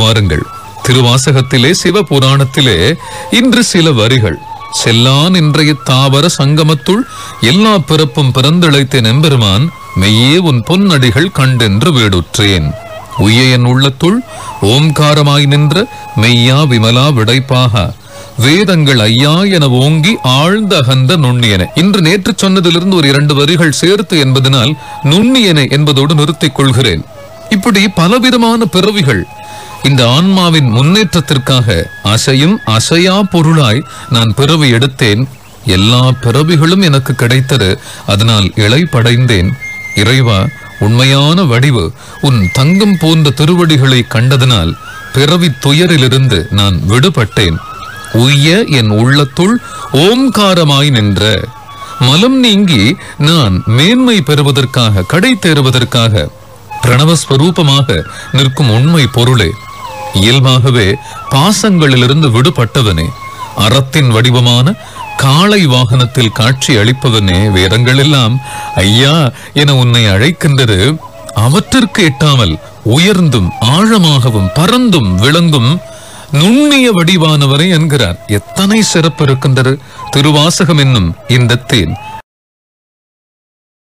வாருங்கள் திருவாசகத்திலே சிவபுராணத்திலே இன்று சில வரிகள் செல்லான் இன்றைய தாவர சங்கமத்துள் எல்லா பிறப்பும் பிறந்திழைத்தேன் எம்பெருமான் மெய்யே உன் பொன்னடிகள் கண்டென்று வீடுற்றேன் உய்ய என் உள்ளத்துள் ஓம்காரமாய் நின்ற மெய்யா விமலா விடைப்பாக வேதங்கள் ஐயா என ஓங்கி ஆழ்ந்த அகன்ற நுண்ணியன இன்று நேற்று சொன்னதிலிருந்து ஒரு இரண்டு வரிகள் சேர்த்து என்பதனால் நுண்ணியன என்பதோடு நிறுத்திக் கொள்கிறேன் இப்படி பலவிதமான பிறவிகள் இந்த ஆன்மாவின் முன்னேற்றத்திற்காக அசையும் அசையா பொருளாய் நான் பிறவி எடுத்தேன் எல்லா பிறவிகளும் எனக்கு கிடைத்தது அதனால் இலை படைந்தேன் இறைவா உண்மையான வடிவு உன் தங்கம் போன்ற திருவடிகளை கண்டதனால் பிறவி துயரிலிருந்து நான் விடுபட்டேன் உய்ய என் உள்ளத்துள் ஓம்காரமாய் நின்ற மலம் நீங்கி நான் மேன்மை பெறுவதற்காக கடை தேறுவதற்காக பிரணவஸ்வரூபமாக நிற்கும் உண்மை பொருளே இயல்பாகவே பாசங்களிலிருந்து விடுபட்டவனே அறத்தின் வடிவமான காளை வாகனத்தில் காட்சி அளிப்பவனே வேதங்கள் எல்லாம் ஐயா என உன்னை அழைக்கின்றது அவற்றிற்கு எட்டாமல் உயர்ந்தும் ஆழமாகவும் பறந்தும் விளங்கும் நுண்ணிய வடிவானவரை என்கிறார் எத்தனை சிறப்பு இருக்கின்றது திருவாசகம் என்னும் இந்த தேன்